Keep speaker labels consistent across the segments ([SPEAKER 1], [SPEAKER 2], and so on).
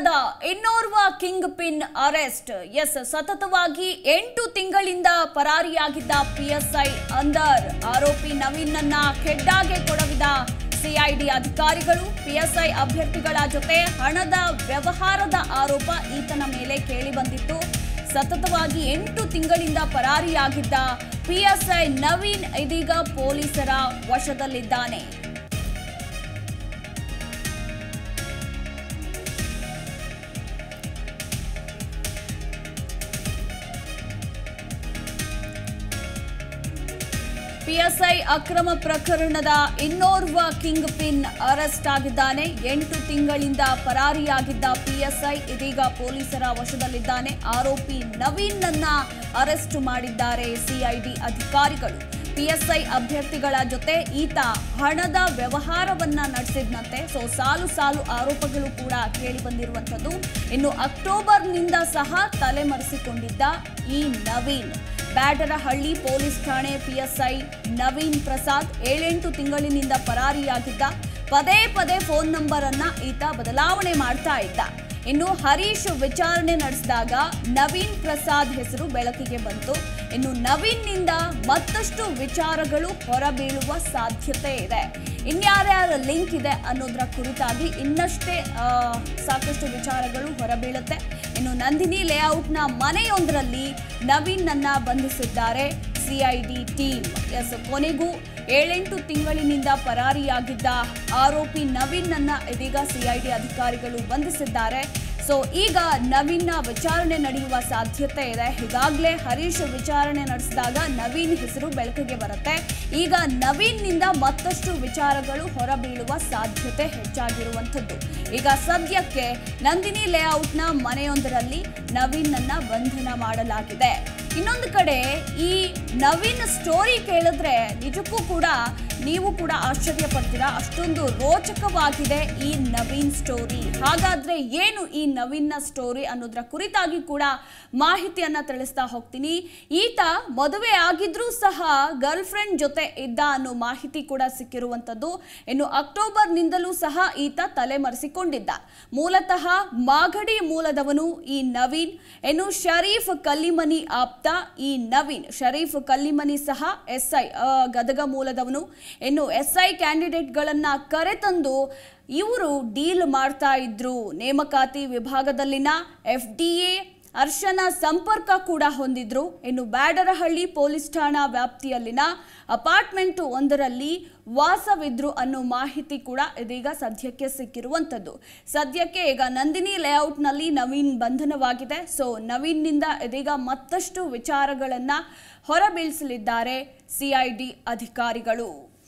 [SPEAKER 1] ಪ್ರಕರಣದ ಇನ್ನೋರ್ವ kingpin arrest ಎಸ್ ಸತತವಾಗಿ ಎಂಟು ತಿಂಗಳಿಂದ ಪರಾರಿಯಾಗಿದ್ದ ಪಿಎಸ್ಐ ಅಂದರ್ ಆರೋಪಿ ನವೀನ್ನನ್ನ ಖೆಡ್ಡಾಗೆ ಕೊಡವಿದ ಸಿಐಡಿ ಅಧಿಕಾರಿಗಳು ಪಿಎಸ್ಐ ಅಭ್ಯರ್ಥಿಗಳ ಜೊತೆ ಹಣದ ವ್ಯವಹಾರದ ಆರೋಪ ಈತನ ಮೇಲೆ ಕೇಳಿಬಂದಿತ್ತು ಸತತವಾಗಿ ಎಂಟು ತಿಂಗಳಿಂದ ಪರಾರಿಯಾಗಿದ್ದ ಪಿಎಸ್ಐ ನವೀನ್ ಇದೀಗ ಪೊಲೀಸರ ವಶದಲ್ಲಿದ್ದಾನೆ ಪಿಎಸ್ಐ ಅಕ್ರಮ ಪ್ರಕರಣದ ಇನ್ನೋರ್ವ ಕಿಂಗ್ ಪಿನ್ ಅರೆಸ್ಟ್ ಆಗಿದ್ದಾನೆ ಎಂಟು ತಿಂಗಳಿಂದ ಪರಾರಿಯಾಗಿದ್ದ ಪಿಎಸ್ಐ ಇದೀಗ ಪೊಲೀಸರ ವಶದಲ್ಲಿದ್ದಾನೆ ಆರೋಪಿ ನವೀನ್ನನ್ನ ಅರೆಸ್ಟ್ ಮಾಡಿದ್ದಾರೆ ಸಿಐಡಿ ಅಧಿಕಾರಿಗಳು ಪಿಎಸ್ಐ ಅಭ್ಯರ್ಥಿಗಳ ಜೊತೆ ಈತ ಹಣದ ವ್ಯವಹಾರವನ್ನ ನಡೆಸಿದ್ನಂತೆ ಸೊ ಸಾಲು ಸಾಲು ಆರೋಪಗಳು ಕೂಡ ಕೇಳಿ ಬಂದಿರುವಂಥದ್ದು ಇನ್ನು ಅಕ್ಟೋಬರ್ನಿಂದ ಸಹ ತಲೆಮರೆಸಿಕೊಂಡಿದ್ದ ಈ ನವೀನ್ ಬ್ಯಾಡರಹಳ್ಳಿ ಪೊಲೀಸ್ ಠಾಣೆ ಪಿಎಸ್ಐ ನವೀನ್ ಪ್ರಸಾದ್ ಏಳೆಂಟು ತಿಂಗಳಿನಿಂದ ಪರಾರಿಯಾಗಿದ್ದ ಪದೇ ಪದೇ ಫೋನ್ ನಂಬರ್ ಅನ್ನ ಈತ ಬದಲಾವಣೆ ಮಾಡ್ತಾ ಇದ್ದ ಇನ್ನು ಹರೀಶ್ ವಿಚಾರಣೆ ನಡೆಸಿದಾಗ ನವೀನ್ ಪ್ರಸಾದ್ ಹೆಸರು ಬೆಳಕಿಗೆ ಬಂತು ಇನ್ನು ನವೀನ್ನಿಂದ ಮತ್ತಷ್ಟು ವಿಚಾರಗಳು ಹೊರಬೀಳುವ ಸಾಧ್ಯತೆ ಇದೆ ಇನ್ಯಾರ್ಯಾರ ಲಿಂಕ್ ಇದೆ ಅನ್ನೋದರ ಕುರಿತಾಗಿ ಇನ್ನಷ್ಟೇ ಆ, ಸಾಕಷ್ಟು ವಿಚಾರಗಳು ಹೊರಬೀಳುತ್ತೆ ಇನ್ನು ನಂದಿನಿ ಲೇಔಟ್ನ ಮನೆಯೊಂದರಲ್ಲಿ ನವೀನ್ನನ್ನ ಬಂಧಿಸಿದ್ದಾರೆ ಸಿಐಡಿ ಟೀಮ್ ಎಸ್ ಕೊನೆಗೂ ಏಳೆಂಟು ತಿಂಗಳಿನಿಂದ ಪರಾರಿಯಾಗಿದ್ದ ಆರೋಪಿ ನವೀನ್ನನ್ನ ಇದೀಗ ಸಿಐಡಿ ಅಧಿಕಾರಿಗಳು ಬಂಧಿಸಿದ್ದಾರೆ ಸೊ ಈಗ ನವೀನ್ನ ವಿಚಾರಣೆ ನಡೆಯುವ ಸಾಧ್ಯತೆ ಇದೆ ಈಗಾಗಲೇ ಹರೀಶ್ ವಿಚಾರಣೆ ನಡೆಸಿದಾಗ ನವೀನ್ ಹೆಸರು ಬೆಳಕಿಗೆ ಬರುತ್ತೆ ಈಗ ನವೀನ್ನಿಂದ ಮತ್ತಷ್ಟು ವಿಚಾರಗಳು ಹೊರಬೀಳುವ ಸಾಧ್ಯತೆ ಹೆಚ್ಚಾಗಿರುವಂಥದ್ದು ಈಗ ಸದ್ಯಕ್ಕೆ ನಂದಿನಿ ಲೇಔಟ್ನ ಮನೆಯೊಂದರಲ್ಲಿ ನವೀನ್ನನ್ನ ಬಂಧನ ಮಾಡಲಾಗಿದೆ ಇನ್ನೊಂದು ಕಡೆ ಈ ನವೀನ್ ಸ್ಟೋರಿ ಕೇಳಿದ್ರೆ ನಿಜಕ್ಕೂ ಕೂಡ ನೀವು ಕೂಡ ಆಶ್ಚರ್ಯ ಪಡ್ತೀರಾ ಅಷ್ಟೊಂದು ರೋಚಕವಾಗಿದೆ ಈ ನವೀನ್ ಸ್ಟೋರಿ ಹಾಗಾದ್ರೆ ಏನು ಈ ನವೀನ್ನ ಸ್ಟೋರಿ ಅನ್ನೋದ್ರ ಕುರಿತಾಗಿ ಕೂಡ ಮಾಹಿತಿಯನ್ನ ತಿಳಿಸ್ತಾ ಹೋಗ್ತೀನಿ ಈತ ಮದುವೆ ಆಗಿದ್ರೂ ಸಹ ಗರ್ಲ್ ಫ್ರೆಂಡ್ ಜೊತೆ ಇದ್ದ ಅನ್ನೋ ಮಾಹಿತಿ ಕೂಡ ಸಿಕ್ಕಿರುವಂತದ್ದು ಇನ್ನು ಅಕ್ಟೋಬರ್ನಿಂದಲೂ ಸಹ ಈತ ತಲೆಮರೆಸಿಕೊಂಡಿದ್ದ ಮೂಲತಃ ಮಾಗಡಿ ಮೂಲದವನು ಈ ನವೀನ್ ಇನ್ನು ಶರೀಫ್ ಕಲ್ಲಿಮನಿ ಆಪ್ತ ಈ ನವೀನ್ ಶರೀಫ್ ಕಲ್ಲಿಮನಿ ಸಹ ಎಸ್ಐ ಗದಗ ಮೂಲದವನು ಇನ್ನು ಎಸ್ಐ ಕ್ಯಾಂಡಿಡೇಟ್ಗಳನ್ನ ಕರೆತಂದು ಇವರು ಡೀಲ್ ಮಾಡ್ತಾ ಇದ್ರು ನೇಮಕಾತಿ ವಿಭಾಗದಲ್ಲಿನ ಎಫ್ ಡಿ ಎ ಅರ್ಶನ ಸಂಪರ್ಕ ಕೂಡ ಹೊಂದಿದ್ರು ಇನ್ನು ಬ್ಯಾಡರಹಳ್ಳಿ ಪೊಲೀಸ್ ಠಾಣಾ ವ್ಯಾಪ್ತಿಯಲ್ಲಿನ ಅಪಾರ್ಟ್ಮೆಂಟ್ ಒಂದರಲ್ಲಿ ವಾಸವಿದ್ರು ಅನ್ನೋ ಮಾಹಿತಿ ಕೂಡ ಇದೀಗ ಸದ್ಯಕ್ಕೆ ಸಿಕ್ಕಿರುವಂಥದ್ದು ಸದ್ಯಕ್ಕೆ ಈಗ ನಂದಿನಿ ಲೇಔಟ್ನಲ್ಲಿ ನವೀನ್ ಬಂಧನವಾಗಿದೆ ಸೊ ನವೀನ್ನಿಂದ ಇದೀಗ ಮತ್ತಷ್ಟು ವಿಚಾರಗಳನ್ನ ಹೊರಬೀಳಿಸಲಿದ್ದಾರೆ ಸಿಐಡಿ ಅಧಿಕಾರಿಗಳು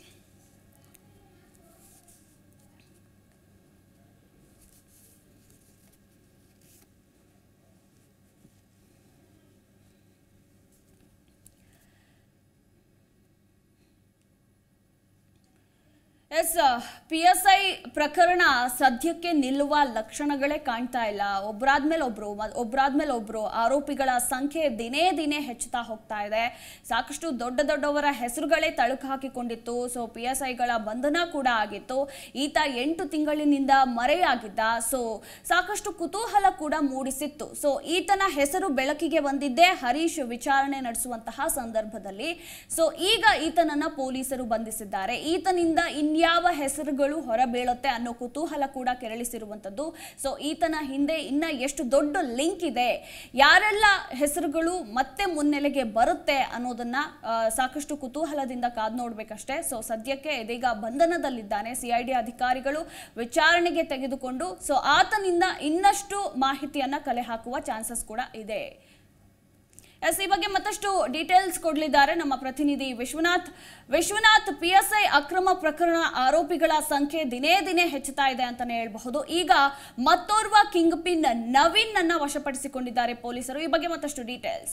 [SPEAKER 1] ಎಸ್ ಪಿ ಎಸ್ ಐ ಪ್ರಕರಣ ಸದ್ಯಕ್ಕೆ ನಿಲ್ಲುವ ಲಕ್ಷಣಗಳೇ ಕಾಣ್ತಾ ಇಲ್ಲ ಒಬ್ರಾದ್ಮೇಲೆ ಒಬ್ರು ಮ- ಒಬ್ರಾದ್ಮೇಲೆ ಒಬ್ರು ಆರೋಪಿಗಳ ಸಂಖ್ಯೆ ದಿನೇ ದಿನೇ ಹೆಚ್ಚುತ್ತಾ ಹೋಗ್ತಾ ಇದೆ ಸಾಕಷ್ಟು ದೊಡ್ಡ ದೊಡ್ಡವರ ಹೆಸರುಗಳೇ ತಳುಕು ಹಾಕಿಕೊಂಡಿತ್ತು ಸೊ ಪಿ ಎಸ್ ಐಗಳ ಬಂಧನ ಕೂಡ ಆಗಿತ್ತು ಈತ ಎಂಟು ತಿಂಗಳಿನಿಂದ ಮರೆಯಾಗಿದ್ದ ಸೊ ಸಾಕಷ್ಟು ಕುತೂಹಲ ಕೂಡ ಮೂಡಿಸಿತ್ತು ಸೊ ಈತನ ಹೆಸರು ಬೆಳಕಿಗೆ ಬಂದಿದ್ದೇ ಹರೀಶ್ ವಿಚಾರಣೆ ನಡೆಸುವಂತಹ ಸಂದರ್ಭದಲ್ಲಿ ಸೊ ಈಗ ಈತನನ್ನ ಪೊಲೀಸರು ಬಂಧಿಸಿದ್ದಾರೆ ಈತನಿಂದ ಇನ್ಯಾವ ಹೆಸರುಗಳು ಹೊರಬೀಳುತ್ತೆ ಅನ್ನೋ ಕುತೂಹಲ ಕೂಡ ಕೆರಳಿಸಿರುವಂಥದ್ದು ಸೊ ಈತನ ಹಿಂದೆ ಇನ್ನ ಎಷ್ಟು ದೊಡ್ಡ ಲಿಂಕ್ ಇದೆ ಯಾರೆಲ್ಲ ಹೆಸರುಗಳು ಮತ್ತೆ ಮುನ್ನೆಲೆಗೆ ಬರುತ್ತೆ ಅನ್ನೋದನ್ನ ಆ, ಸಾಕಷ್ಟು ಕುತೂಹಲದಿಂದ ಕಾದ್ ನೋಡ್ಬೇಕಷ್ಟೇ ಸೊ ಸದ್ಯಕ್ಕೆ ಇದೀಗ ಬಂಧನದಲ್ಲಿದ್ದಾನೆ ಸಿಐಡಿ ಅಧಿಕಾರಿಗಳು ವಿಚಾರಣೆಗೆ ತೆಗೆದುಕೊಂಡು ಸೊ ಆತನಿಂದ ಇನ್ನಷ್ಟು ಮಾಹಿತಿಯನ್ನ ಕಲೆ ಹಾಕುವ ಚಾನ್ಸಸ್ ಕೂಡ ಇದೆ ಎಸ್ ಈ ಬಗ್ಗೆ ಮತ್ತಷ್ಟು ಡೀಟೇಲ್ಸ್ ಕೊಡಲಿದ್ದಾರೆ ನಮ್ಮ ಪ್ರತಿನಿಧಿ ವಿಶ್ವನಾಥ್ ವಿಶ್ವನಾಥ್ ಪಿಎಸ್ಐ ಅಕ್ರಮ ಪ್ರಕರಣ ಆರೋಪಿಗಳ ಸಂಖ್ಯೆ ದಿನೇ ದಿನೇ ಹೆಚ್ಚುತ್ತಾ ಇದೆ ಅಂತಾನೆ ಹೇಳಬಹುದು ಈಗ ಮತ್ತೋರ್ವ ಕಿಂಗ್ ಪಿನ್ ನವೀನ್ ಅನ್ನ ವಶಪಡಿಸಿಕೊಂಡಿದ್ದಾರೆ ಪೊಲೀಸರು ಈ ಬಗ್ಗೆ ಮತ್ತಷ್ಟು ಡೀಟೇಲ್ಸ್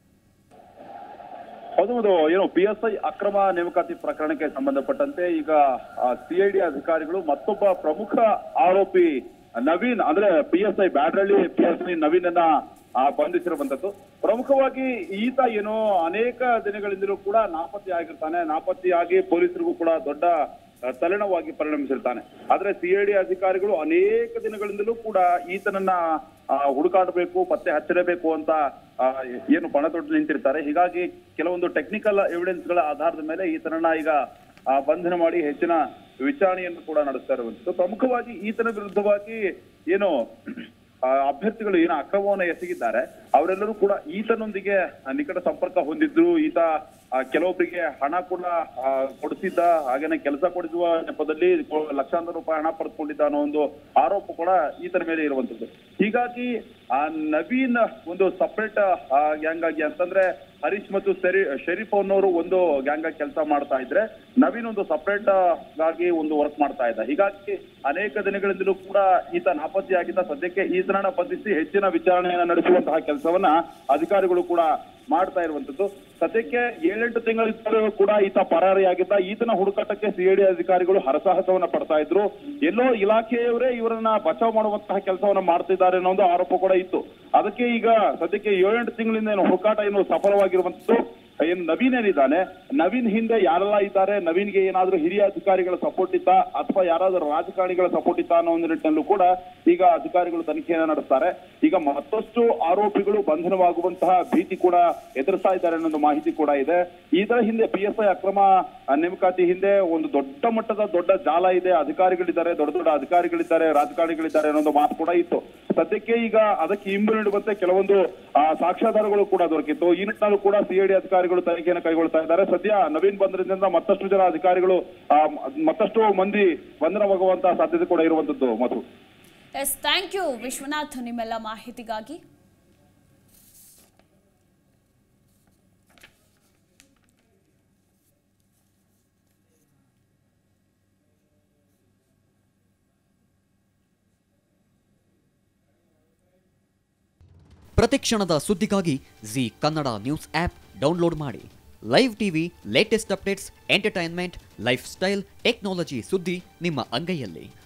[SPEAKER 2] ಹೌದು ಹೌದು ಏನು ಪಿ ಎಸ್ ಐ ಅಕ್ರಮ ನೇಮಕಾತಿ ಪ್ರಕರಣಕ್ಕೆ ಸಂಬಂಧಪಟ್ಟಂತೆ ಈಗ ಸಿಐಡಿ ಅಧಿಕಾರಿಗಳು ಮತ್ತೊಬ್ಬ ಪ್ರಮುಖ ಆರೋಪಿ ನವೀನ್ ಅಂದ್ರೆ P S I Byadarahalli P S I ನವೀನನ್ನ ಆ, ಬಂಧಿಸಿರುವಂತದ್ದು ಪ್ರಮುಖವಾಗಿ ಈತ ಏನು ಅನೇಕ ದಿನಗಳಿಂದಲೂ ಕೂಡ ನಾಪತ್ತೆ ಆಗಿರ್ತಾನೆ ನಾಪತ್ತೆಯಾಗಿ ಪೊಲೀಸರಿಗೂ ಕೂಡ ದೊಡ್ಡ ಆ, ತಲೆನೋವಾಗಿ ಪರಿಣಮಿಸಿರ್ತಾನೆ ಆದ್ರೆ ಸಿಐಡಿ ಅಧಿಕಾರಿಗಳು ಅನೇಕ ದಿನಗಳಿಂದಲೂ ಕೂಡ ಈತನನ್ನ ಆ, ಹುಡುಕಾಡಬೇಕು ಪತ್ತೆ ಹಚ್ಚಲೇಬೇಕು ಅಂತ ಆ, ಏನು ಪಣ ತೊಟ್ಟು ನಿಂತಿರ್ತಾರೆ ಹೀಗಾಗಿ ಕೆಲವೊಂದು ಟೆಕ್ನಿಕಲ್ ಎವಿಡೆನ್ಸ್ ಗಳ ಆಧಾರದ ಮೇಲೆ ಈತನನ್ನ ಈಗ ಆ, ಬಂಧನ ಮಾಡಿ ಹೆಚ್ಚಿನ ವಿಚಾರಣೆಯನ್ನು ಕೂಡ ನಡೆಸ್ತಾ ಇರುವಂತದ್ದು ಪ್ರಮುಖವಾಗಿ ಈತನ ವಿರುದ್ಧವಾಗಿ ಏನು ಆ, ಅಭ್ಯರ್ಥಿಗಳು ಏನು ಅಕ್ರಮವನ್ನು ಎಸಗಿದ್ದಾರೆ ಅವರೆಲ್ಲರೂ ಕೂಡ ಈತನೊಂದಿಗೆ ಆ, ನಿಕಟ ಸಂಪರ್ಕ ಹೊಂದಿದ್ರು ಈತ ಆ, ಕೆಲವೊಬ್ಬರಿಗೆ ಹಣ ಕೂಡ ಆ, ಕೊಡಿಸಿದ್ದ ಹಾಗೇನೆ ಕೆಲಸ ಕೊಡಿಸುವ ನೆಪದಲ್ಲಿ ಕೊ- ಲಕ್ಷಾಂತರ ರೂಪಾಯಿ ಹಣ ಪಡೆದುಕೊಂಡಿದ್ದ ಅನ್ನೋ ಒಂದು ಆರೋಪ ಕೂಡ ಈತನ ಮೇಲೆ ಇರುವಂತದ್ದು ಹೀಗಾಗಿ ಆ ನವೀನ್ ಒಂದು ಸಪರೇಟ್ ಗ್ಯಾಂಗ್ ಆಗಿ ಅಂತಂದ್ರೆ ಹರೀಶ್ ಮತ್ತು ಸರಿ ಶರೀಫ್ ಅನ್ನೋರು ಒಂದು ಗ್ಯಾಂಗ್ ಆಗಿ ಕೆಲಸ ಮಾಡ್ತಾ ಇದ್ರೆ ನವೀನ್ ಒಂದು ಸಪರೇಟ್ ಆಗಿ ಒಂದು ವರ್ಕ್ ಮಾಡ್ತಾ ಇದ್ದ ಹೀಗಾಗಿ ಅನೇಕ ದಿನಗಳಿಂದಲೂ ಕೂಡ ಈತ ನಾಪತ್ತೆಯಾಗಿದ್ದ ಸದ್ಯಕ್ಕೆ ಈತನನ್ನ ಬಂಧಿಸಿ ಹೆಚ್ಚಿನ ವಿಚಾರಣೆಯನ್ನ ನಡೆಸುವಂತಹ ಕೆಲಸವನ್ನ ಅಧಿಕಾರಿಗಳು ಕೂಡ ಮಾಡ್ತಾ ಇರುವಂತದ್ದು ಸದ್ಯಕ್ಕೆ ಏಳೆಂಟು ತಿಂಗಳಿದ್ದರೂ ಕೂಡ ಈತ ಪರಾರಿಯಾಗಿದ್ದ ಈತನ ಹುಡುಕಾಟಕ್ಕೆ ಸಿಐಡಿ ಅಧಿಕಾರಿಗಳು ಹರಸಾಹಸವನ್ನ ಪಡ್ತಾ ಇದ್ರು ಎಲ್ಲೋ ಇಲಾಖೆಯವರೇ ಇವರನ್ನ ಬಚಾವ್ ಮಾಡುವಂತಹ ಕೆಲಸವನ್ನ ಮಾಡ್ತಿದ್ದಾರೆ ಅನ್ನೋ ಒಂದು ಆರೋಪ ಕೂಡ ಇತ್ತು ಅದಕ್ಕೆ ಈಗ ಸದ್ಯಕ್ಕೆ ಏಳೆಂಟು ತಿಂಗಳಿಂದ ಏನು ಹುಡುಕಾಟ ಏನು ಸಫಲವಾಗಿರುವಂತದ್ದು ಏನು ನವೀನ್ ಏನಿದ್ದಾನೆ ನವೀನ್ ಹಿಂದೆ ಯಾರೆಲ್ಲ ಇದ್ದಾರೆ ನವೀನ್ಗೆ ಏನಾದ್ರೂ ಹಿರಿಯ ಅಧಿಕಾರಿಗಳ ಸಪೋರ್ಟ್ ಇತ್ತ ಅಥವಾ ಯಾರಾದ್ರೂ ರಾಜಕಾರಣಿಗಳ ಸಪೋರ್ಟ್ ಇತ್ತ ಅನ್ನೋ ಒಂದು ನಿಟ್ಟಿನಲ್ಲೂ ಕೂಡ ಈಗ ಅಧಿಕಾರಿಗಳು ತನಿಖೆಯನ್ನು ನಡೆಸ್ತಾರೆ ಈಗ ಮತ್ತಷ್ಟು ಆರೋಪಿಗಳು ಬಂಧನವಾಗುವಂತಹ ಭೀತಿ ಕೂಡ ಎದುರಿಸ್ತಾ ಇದ್ದಾರೆ ಅನ್ನೋ ಒಂದು ಮಾಹಿತಿ ಕೂಡ ಇದೆ ಇದರ ಹಿಂದೆ ಪಿ ಎಸ್ ಐ ಅಕ್ರಮ ಆ, ನೇಮಕಾತಿ ಹಿಂದೆ ಒಂದು ದೊಡ್ಡ ಮಟ್ಟದ ದೊಡ್ಡ ಜಾಲ ಇದೆ ಅಧಿಕಾರಿಗಳಿದ್ದಾರೆ ದೊಡ್ಡ ದೊಡ್ಡ ಅಧಿಕಾರಿಗಳಿದ್ದಾರೆ ರಾಜಕಾರಣಿಗಳಿದ್ದಾರೆ ಅನ್ನೋ ಒಂದು ಮಾತು ಕೂಡ ಇತ್ತು ಸದ್ಯಕ್ಕೆ ಈಗ ಅದಕ್ಕೆ ಇಂಬು ನೀಡುವಂತೆ ಕೆಲವೊಂದು ಆ, ಸಾಕ್ಷ್ಯಾಧಾರಗಳು ಕೂಡ ದೊರಕಿತ್ತು ಈ ನಿಟ್ಟಿನಲ್ಲೂ ಕೂಡ ಸಿಐಡಿ ಅಧಿಕಾರಿಗಳು ತನಿಖೆಯನ್ನು ಕೈಗೊಳ್ತಾ ಇದ್ದಾರೆ ಸದ್ಯ ನವೀನ್ ಬಂದ್ರಿಂದ ಮತ್ತಷ್ಟು ಜನ ಅಧಿಕಾರಿಗಳು ಆ, ಮತ್ತಷ್ಟು ಮಂದಿ ಬಂಧನವಾಗುವಂತಹ ಸಾಧ್ಯತೆ ಕೂಡ ಇರುವಂತದ್ದು Madhu
[SPEAKER 1] S thank you Vishwanath ನಿಮ್ಮೆಲ್ಲ ಮಾಹಿತಿಗಾಗಿ
[SPEAKER 3] ಪ್ರತಿಕ್ಷಣದ ಸುದ್ದಿಗಾಗಿ Zee Kannada news app download ಮಾಡಿ live TV latest updates entertainment lifestyle technology ಸುದ್ದಿ ನಿಮ್ಮ ಅಂಗೈಯಲ್ಲಿ